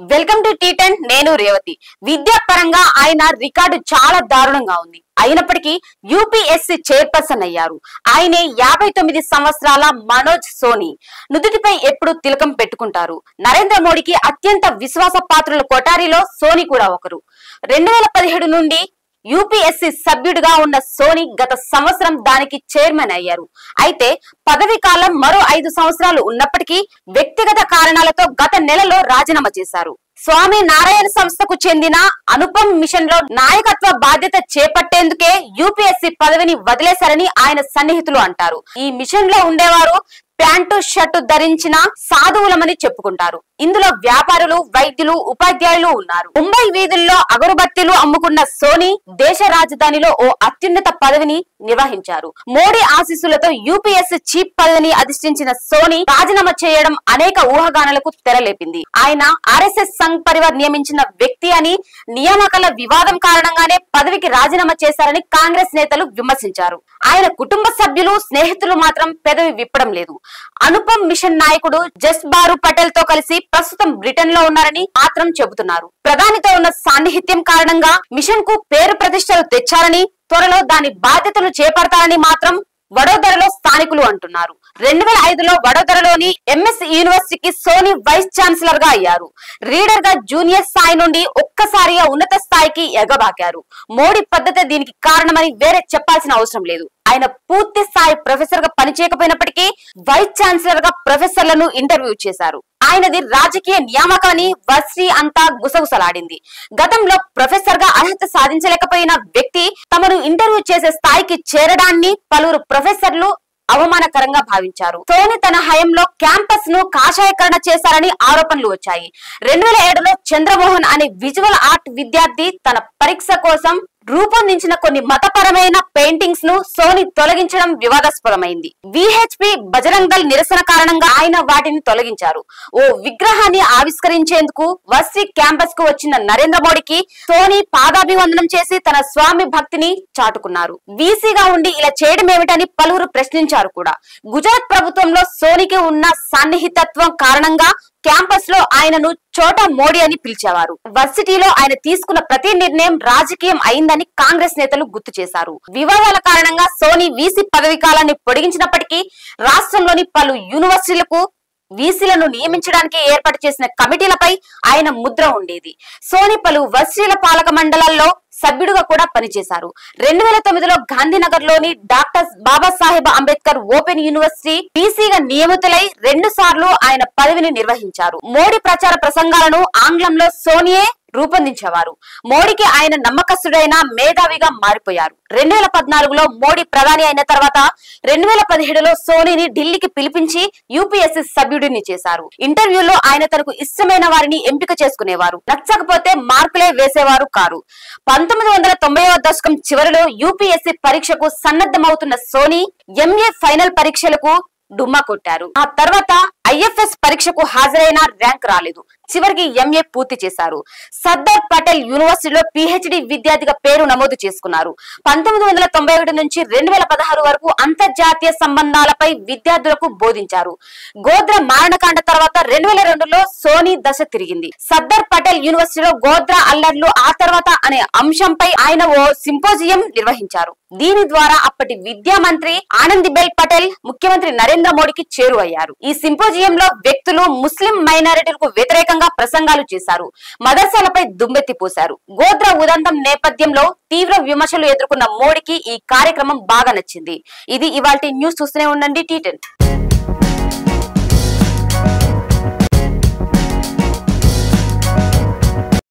welcome to tea ten నేను రేవతి విద్యా పరంగా ఆయన రికార్డు చాలా దారుణంగా ఉంది అయినప్పటికీ యూపీఎస్సీ చైర్పర్సన్ అయ్యారు ఆయనే యాభై తొమ్మిది సంవత్సరాల మనోజ్ సోని నుదుటిపై ఎప్పుడు తిలకం పెట్టుకుంటారు నరేంద్ర మోడీకి అత్యంత విశ్వాస పాత్రుల కొటారిలో సోని కూడా ఒకరు రెండు వేల పదిహేడు నుండి యూపీఎస్సీ సభ్యుడిగా ఉన్న సోని గత సంవత్సరం దానికి చైర్మన్ అయ్యారు అయితే పదవి కాలం మరో ఐదు సంవత్సరాలు ఉన్నప్పటికీ వ్యక్తిగత కారణాలతో గత నెలలో రాజీనామా చేశారు స్వామి నారాయణ సంస్థకు చెందిన అనుపమ్ మిషన్ లో నాయకత్వ బాధ్యత చేపట్టేందుకే యూపీఎస్సీ పదవిని వదిలేశారని ఆయన సన్నిహితులు అంటారు ఈ మిషన్ లో ఉండేవారు ప్యాంటు షర్టు ధరించిన సాధువులమని చెప్పుకుంటారు ఇందులో వ్యాపారులు వైద్యులు ఉపాధ్యాయులు ఉన్నారు ముంబై వీధుల్లో అగరుబత్తీలు అమ్ముకున్న సోని దేశ రాజధానిలో ఓ అత్యున్నత పదవిని నిర్వహించారు మోడీ ఆశీస్సులతో యూపీఎస్సీ చీఫ్ పదవిని అధిష్ఠించిన సోని రాజీనామా చేయడం అనేక ఊహాగానాలకు తెరలేపింది ఆయన ఆర్ఎస్ఎస్ సంఘ్ పరివార్ నియమించిన వ్యక్తి అని నియామకాల వివాదం కారణంగానే పదవికి రాజీనామా చేశారని కాంగ్రెస్ నేతలు విమర్శించారు ఆయన కుటుంబ సభ్యులు స్నేహితులు మాత్రం పెదవి విప్పడం లేదు అనుపమ్ మిషన్ నాయకుడు జస్ బారు పటేల్ తో కలిసి ప్రస్తుతం బ్రిటన్ లో ఉన్నారని మాత్రం చెబుతున్నారు ప్రధానితో ఉన్న సాన్నిహిత్యం కారణంగా మిషన్ కు పేరు ప్రతిష్టలు తెచ్చారని త్వరలో దాని బాధ్యతలు చేపడతారని మాత్రం వడోదరలో స్థానికులు అంటున్నారు రెండు వేల ఐదులో వడోదరలోని ఎంఎస్ యూనివర్సిటీకి సోని వైస్ ఛాన్సలర్ గా అయ్యారు రీడర్ గా జూనియర్ స్థాయి నుండి ఒక్కసారిగా ఉన్నత స్థాయికి ఎగబాకారు మోడీ పద్ధతి దీనికి కారణమని వేరే చెప్పాల్సిన అవసరం లేదు ఆయన పూర్తి స్థాయి ప్రొఫెసర్ గా పనిచేయకపోయినప్పటికీ వైస్ ఛాన్సలర్ గా ప్రొఫెసర్లను ఇంటర్వ్యూ చేశారు ఆయనది రాజకీయ నియామకాన్ని వర్సిటీ అంతా గుసగుసలాడింది గతంలో ప్రొఫెసర్ గా అర్హత సాధించలేకపోయిన వ్యక్తి తమను ఇంటర్వ్యూ చేసే స్థాయికి చేరడాన్ని పలువురు ప్రొఫెసర్లు అవమానకరంగా భావించారు సోని తన హయంలో క్యాంపస్ ను కాషాయకరణ చేశారని ఆరోపణలు వచ్చాయి రెండు వేల ఏడులో చంద్రమోహన్ అనే విజువల్ ఆర్ట్ విద్యార్థి తన పరీక్ష కోసం రూపొందించిన కొన్ని మతపరమైన పెయింటింగ్స్ ను సోని తొలగించడం వివాదాస్పదమైంది విహెచ్పి బజరంగ్ దళ్ నిరసన కారణంగా ఆయన వాటిని తొలగించారు ఓ విగ్రహాన్ని ఆవిష్కరించేందుకు వర్సిటీ క్యాంపస్ కు వచ్చిన నరేంద్ర మోడీకి సోని పాదాభివందనం చేసి తన స్వామి భక్తిని చాటుకున్నారు వీసీగా ఉండి ఇలా చేయడం ఏమిటని పలువురు ప్రశ్నించారు కూడా గుజరాత్ ప్రభుత్వంలో సోనికి ఉన్న సన్నిహితత్వం కారణంగా క్యాంపస్ లో ఆయనను చోటా మోడీ అని పిలిచేవారు వర్సిటీలో ఆయన తీసుకున్న ప్రతి నిర్ణయం రాజకీయం అయిందని కాంగ్రెస్ నేతలు గుర్తు చేశారు వివాదాల కారణంగా సోని వీసీ పదవి కాలాన్ని పొడిగించినప్పటికీ రాష్ట్రంలోని పలు యూనివర్సిటీలకు వీసీలను నియమించడానికి ఏర్పాటు చేసిన కమిటీలపై ఆయన ముద్ర ఉండేది సోని పలు వర్సిటీల పాలక మండలాల్లో సభ్యుడుగా కూడా పనిచేశారు రెండు వేల తొమ్మిదిలో గాంధీనగర్ లోని doctor Babasaheb Ambedkar open university బీసీగా నియమితులై రెండు సార్లు ఆయన పదవిని నిర్వహించారు మోడీ ప్రచార ప్రసంగాలను ఆంగ్లంలో సోనియే రూపొందించేవారు మోడీకి ఆయన నమ్మకస్తుడైన మేధావిగా మారిపోయారు రెండు వేల పద్నాలుగులో మోడీ ప్రధాని అయిన తర్వాత రెండు వేల పదిహేడులో సోనీని ఢిల్లీకి పిలిపించి యూపీఎస్సీ సభ్యుడిని చేశారు ఇంటర్వ్యూలో ఆయన తనకు ఇష్టమైన వారిని ఎంపిక చేసుకునేవారు నచ్చకపోతే మార్కులే వేసేవారు కారు పంతొమ్మిది వందల తొంభైవ దశకం చివరిలో యూపీఎస్సీ పరీక్షకు సన్నద్ధమవుతున్న సోనీ ఎంఏ ఫైనల్ పరీక్షలకు డుమ్మా కొట్టారు ఆ తర్వాత ఐఎఫ్ఎస్ పరీక్షకు హాజరైన ర్యాంక్ రాలేదు చివరికి ఎంఏ పూర్తి చేశారు సర్దార్ పటేల్ యూనివర్సిటీలో పిహెచ్డి విద్యార్థిగా పేరు నమోదు చేసుకున్నారు పంతొమ్మిది వందల తొంభై ఒకటి నుంచి రెండు వేల పదహారు వరకు అంతర్జాతీయ సంబంధాలపై విద్యార్థులకు బోధించారు గోద్రా మారణకాండ తర్వాత రెండు వేల రెండులో సోనీ దశ తిరిగింది సర్దార్ పటేల్ యూనివర్సిటీలో గోద్రా అల్లర్లు ఆ తర్వాత అనే అంశంపై ఆయన ఓ సింపోజియం నిర్వహించారు దీని ద్వారా అప్పటి విద్యా మంత్రి ఆనందిబెల్ పటేల్ ముఖ్యమంత్రి నరేంద్ర మోడీకి చేరువయ్యారు ఈ సింపోజియంలో వ్యక్తులు ముస్లిం మైనారిటీలకు వ్యతిరేకంగా ప్రసంగాలు చేశారు మదర్సాలపై దుమ్మెత్తి పోశారు గోద్రా ఉదంతం నేపథ్యంలో తీవ్ర విమర్శలు ఎదుర్కొన్న మోడీకి ఈ కార్యక్రమం బాగా నచ్చింది ఇది ఇవాల్టి న్యూస్ చూస్తూనే ఉండండి టీ